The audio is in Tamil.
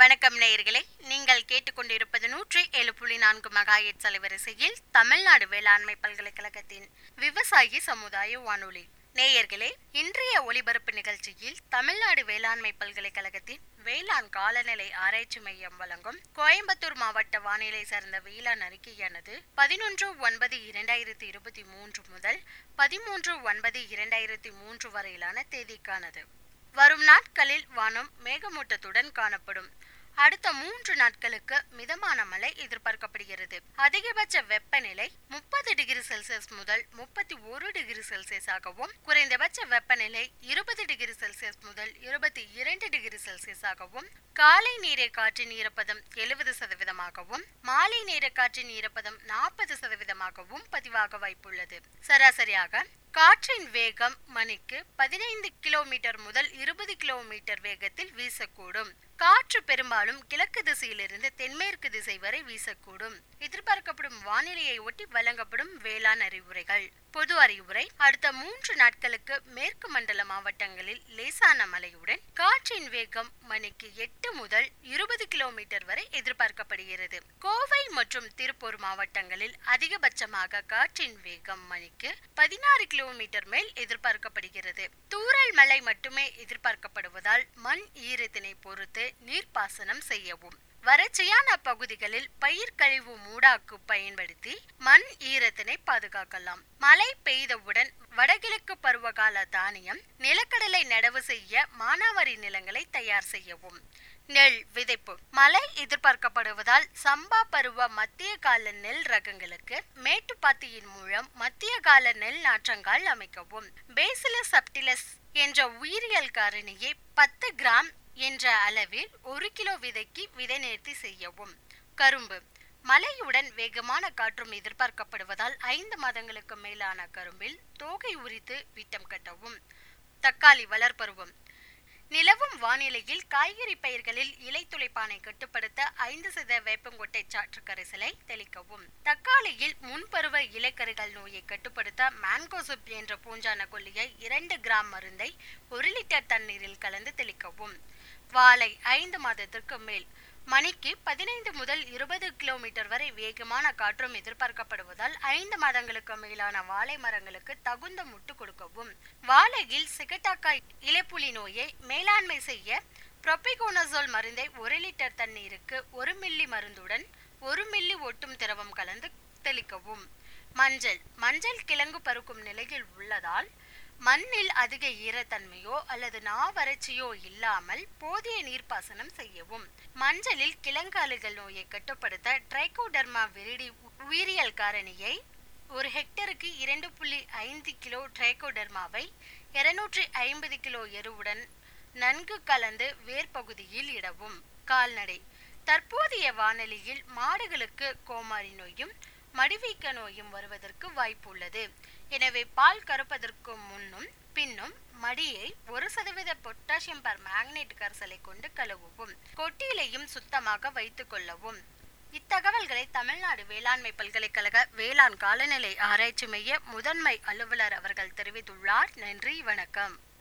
வணக்கம் நேயர்களே நீங்கள் கேட்டுக்கொண்டிருப்பது நூற்றி ஏழு புள்ளி நான்கு மெகாஹெட் அலைவரிசையில் தமிழ்நாடு வேளாண்மை பல்கலைக்கழகத்தின் விவசாயி சமுதாய வானொலி நேயர்களே இன்றைய ஒலிபரப்பு நிகழ்ச்சியில் தமிழ்நாடு வேளாண்மை பல்கலைக்கழகத்தின் வேளாண் காலநிலை ஆராய்ச்சி மையம் வழங்கும் கோயம்புத்தூர் மாவட்ட வானிலை சார்ந்த வேளாண் அறிக்கையானது பதினொன்று ஒன்பது இரண்டாயிரத்தி இருபத்தி மூன்று முதல் பதிமூன்று ஒன்பது இரண்டாயிரத்தி மூன்று வரையிலான தேதிக்கானது வரும் நாட்களில் வானம் மேகமூட்டத்துடன் காணப்படும் அடுத்த மூன்று நாட்களுக்கு மிதமான மழை எதிர்பார்க்கப்படுகிறது அதிகபட்ச வெப்பநிலை முப்பது டிகிரி செல்சியஸ் முதல் முப்பத்தி ஒரு டிகிரி செல்சியஸாகவும் குறைந்தபட்ச வெப்பநிலை இருபது டிகிரி செல்சியஸ் முதல் இருபத்தி இரண்டு டிகிரி செல்சியஸாகவும் காலை நீரை காற்றின் ஈரப்பதம் எழுபது சதவீதமாகவும் மாலை நீரை காற்றின் ஈரப்பதம் நாற்பது சதவீதமாகவும் பதிவாக வாய்ப்புள்ளது சராசரியாக காற்றின் வேகம் மணிக்கு பதினைந்து கிலோமீட்டர் முதல் இருபது கிலோமீட்டர் வேகத்தில் வீசக்கூடும் காற்று பெரும்பாலும் கிழக்கு திசையிலிருந்து தென்மேற்கு திசை வரை வீசக்கூடும் எதிர்பார்க்கப்படும் வானிலையை ஒட்டி வழங்கப்படும் வேளாண் அறிவுரைகள் பொது அறிவுரை அடுத்த மூன்று நாட்களுக்கு மேற்கு மண்டல மாவட்டங்களில் லேசான மழையுடன் காற்றின் வேகம் மணிக்கு எட்டு முதல் இருபது கிலோமீட்டர் வரை எதிர்பார்க்கப்படுகிறது கோவை மற்றும் திருப்பூர் மாவட்டங்களில் அதிகபட்சமாக காற்றின் வேகம் மணிக்கு பதினாறு கிலோமீட்டர் மேல் எதிர்பார்க்கப்படுகிறது தூறல் மழை மட்டுமே எதிர்பார்க்கப்படுவதால் மண் ஈரத்தினை பொறுத்து நீர்ப்பாசனம் செய்யவும் வறட்சியான பகுதிகளில் பயிர் கழிவு மூடாக்கு பயன்படுத்தி மண் ஈரத்தினை பாதுகாக்கலாம் மழை பெய்தவுடன் வடகிழக்கு பருவகால தானியம் நிலக்கடலை நடவு செய்ய மானாவாரி நிலங்களை தயார் செய்யவும் நெல் விதைப்பு மழை எதிர்பார்க்கப்படுவதால் சம்பா பருவ மத்திய கால நெல் ரகங்களுக்கு மேட்டுப்பாத்தியின் மூலம் மத்திய கால நெல் நாற்றங்கால் அமைக்கவும் பேசிலஸ் சப்டிலஸ் என்ற உயிரியல் காரணியை பத்து கிராம் என்ற அளவில் ஒரு கிலோ விதைக்கு விதை நேர்த்தி செய்யவும் கரும்பு மழையுடன் வேகமான காற்றும் எதிர்பார்க்கப்படுவதால் ஐந்து மாதங்களுக்கு மேலான கரும்பில் தோகை உரித்து விட்டம் கட்டவும் தக்காளி வளர்ப்பருவம் நிலவும் வானிலையில் காய்கறி பயிர்களில் இலை துளைப்பானை கட்டுப்படுத்த ஐந்து சத வேப்பங்கொட்டை சாற்று கரைசலை தெளிக்கவும் தக்காளியில் முன்பருவ இலைக்கருகள் நோயை கட்டுப்படுத்த மேன்கோசுப் என்ற பூஞ்சான கொல்லியை இரண்டு கிராம் மருந்தை ஒரு லிட்டர் தண்ணீரில் கலந்து தெளிக்கவும் வாழை ஐந்து மாதத்திற்கு மேல் மணிக்கு பதினைந்து முதல் இருபது கிலோமீட்டர் வரை வேகமான காற்றும் எதிர்பார்க்கப்படுவதால் ஐந்து மாதங்களுக்கு மேலான வாழை மரங்களுக்கு தகுந்த முட்டு கொடுக்கவும் வாழையில் சிகட்டாக்காய் இலைப்புலி நோயை மேலாண்மை செய்ய புரோபிகோனசோல் மருந்தை ஒரு லிட்டர் தண்ணீருக்கு ஒரு மில்லி மருந்துடன் ஒரு மில்லி ஒட்டும் திரவம் கலந்து தெளிக்கவும் மஞ்சள் மஞ்சள் கிழங்கு பருக்கும் நிலையில் உள்ளதால் மண்ணில் அதிக ஈரத்தன்மையோ அல்லது நாவறட்சியோ இல்லாமல் போதிய நீர்ப்பாசனம் செய்யவும் மஞ்சளில் கிழங்காலுகள் நோயை கட்டுப்படுத்த ட்ரைகோடர்மா விரிடி உயிரியல் காரணியை ஒரு ஹெக்டருக்கு இரண்டு புள்ளி ஐந்து கிலோ ட்ரைகோடர்மாவை இருநூற்றி ஐம்பது கிலோ எருவுடன் நன்கு கலந்து வேர்பகுதியில் இடவும் கால்நடை தற்போதைய வானிலையில் மாடுகளுக்கு கோமாரி நோயும் மடிவீக்க நோயும் வருவதற்கு வாய்ப்பு உள்ளது எனவே பால் கறப்பதற்கு முன்னும் பின்னும் மடியை ஒரு சதவீத பொட்டாசியம் பர் மேக்னேட் கரைசலை கொண்டு கழுவவும் கொட்டிலையும் சுத்தமாக வைத்துக் கொள்ளவும் இத்தகவல்களை தமிழ்நாடு வேளாண்மை பல்கலைக்கழக வேளாண் காலநிலை ஆராய்ச்சி மைய முதன்மை அலுவலர் அவர்கள் தெரிவித்துள்ளார் நன்றி வணக்கம்